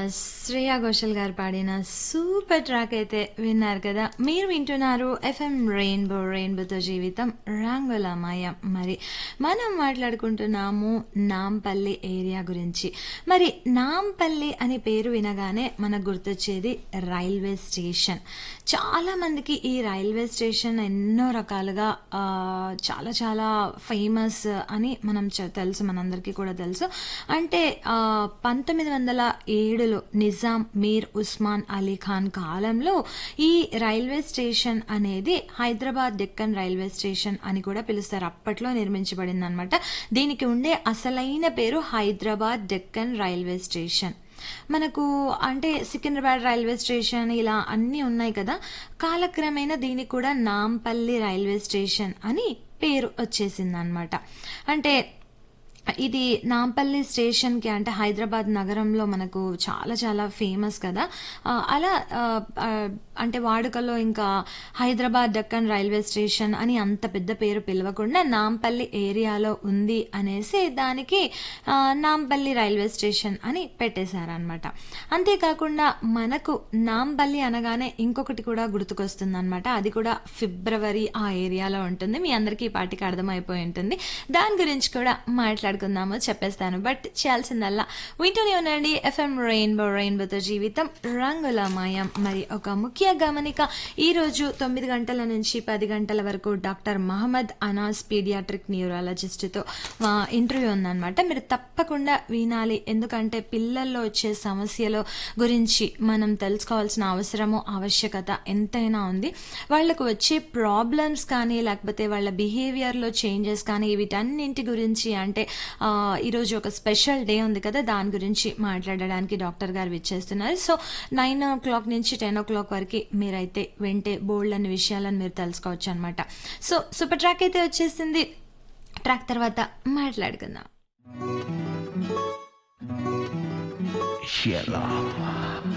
శ్రేయా ఘోషల్ గారు పాడిన super track అయితే విన్నారు కదా మీరు వింటున్నారు ఎఫ్ఎం రెయిన్బో రెయిన్బోతో జీవితం రంగులమయం మరి మనం మాట్లాడుకుంటున్నాము నాంపల్లి ఏరియా గురించి మరి నాంపల్లి అనే పేరు వినగానే మనకు గుర్తొచ్చేది రైల్వే స్టేషన్ చాలా మందికి ఈ రైల్వే స్టేషన్ ఎన్నో రకాలుగా ఆ, చాలా చాలా ఫేమస్ అని మనం చ- తెలుసు మనందరికీ కూడా తెలుసు అంటే ఆ, పంతొమ్మిది వందల ఏడులో నిజాం మీర్ ఉస్మాన్ అలీ ఖాన్ కాలంలో ఈ రైల్వే స్టేషన్ అనేది హైదరాబాద్ డెక్కన్ రైల్వే స్టేషన్ అని కూడా పిలుస్తారు అప్పట్లో నిర్మించబడింది అనమాట దీనికి ఉండే అసలైన పేరు హైదరాబాద్ డెక్కన్ రైల్వే స్టేషన్ మనకు అంటే సికింద్రాబాద్ రైల్వే స్టేషన్ ఇలా అన్నీ ఉన్నాయి కదా కాలక్రమేణా దీనికి కూడా నాంపల్లి రైల్వే స్టేషన్ అని పేరు వచ్చేసింది అనమాట అంటే ఇది నాంపల్లి స్టేషన్కి అంటే హైదరాబాద్ నగరంలో మనకు చాలా చాలా ఫేమస్ కదా ఆ, అలా ఆ, ఆ, అంటే వాడుకలో ఇంకా హైదరాబాద్ దక్కన్ రైల్వే స్టేషన్ అని అంత పెద్ద పేరు పిలవకుండా నాంపల్లి ఏరియాలో ఉంది అనేసి దానికి ఆ, నాంపల్లి రైల్వే స్టేషన్ అని పెట్టేశారనమాట అంతేకాకుండా మనకు నాంపల్లి అనగానే ఇంకొకటి కూడా గుర్తుకొస్తుంది అనమాట అది కూడా ఫిబ్రవరి ఆ ఏరియాలో ఉంటుంది మీ అందరికీ ఈ పాటికి అర్థమైపోయి ఉంటుంది దాని గురించి కూడా మాట్లాడుకుందాము చెప్పేస్తాను బట్ చేయాల్సిందల్లా వింటూనే ఉండండి ఎఫ్ఎం రెయిన్బో రెయిన్బోతో జీవితం రంగులమయం మరి ఒక ముఖ్య గమనిక ఈ రోజు తొమ్మిది గంటల నుంచి పది గంటల వరకు డాక్టర్ మహమ్మద్ అనాస్ పీడియాట్రిక్ న్యూరాలజిస్ట్తో ఇంటర్వ్యూ ఉందన్నమాట మీరు తప్పకుండా వినాలి ఎందుకంటే పిల్లల్లో వచ్చే సమస్యల గురించి మనం తెలుసుకోవాల్సిన అవసరము ఆవశ్యకత ఎంతైనా ఉంది వాళ్ళకు వచ్చే ప్రాబ్లమ్స్ కానీ లేకపోతే వాళ్ళ బిహేవియర్లో చేంజెస్ కానీ వీటన్నింటి గురించి అంటే ఆ, ఈరోజు ఒక స్పెషల్ డే ఉంది కదా దాని గురించి మాట్లాడడానికి డాక్టర్ గారు విచ్చేస్తున్నారు సో నైన్ ఓ క్లాక్ నుంచి టెన్ ఓ క్లాక్ వరకు మీరైతే వింటే బోల్డ్ అనే విషయాలను మీరు తెలుసుకోవచ్చు అనమాట సో సూపర్ ట్రాక్ అయితే వచ్చేసింది ట్రాక్ తర్వాత మాట్లాడుకుందాం Sheila.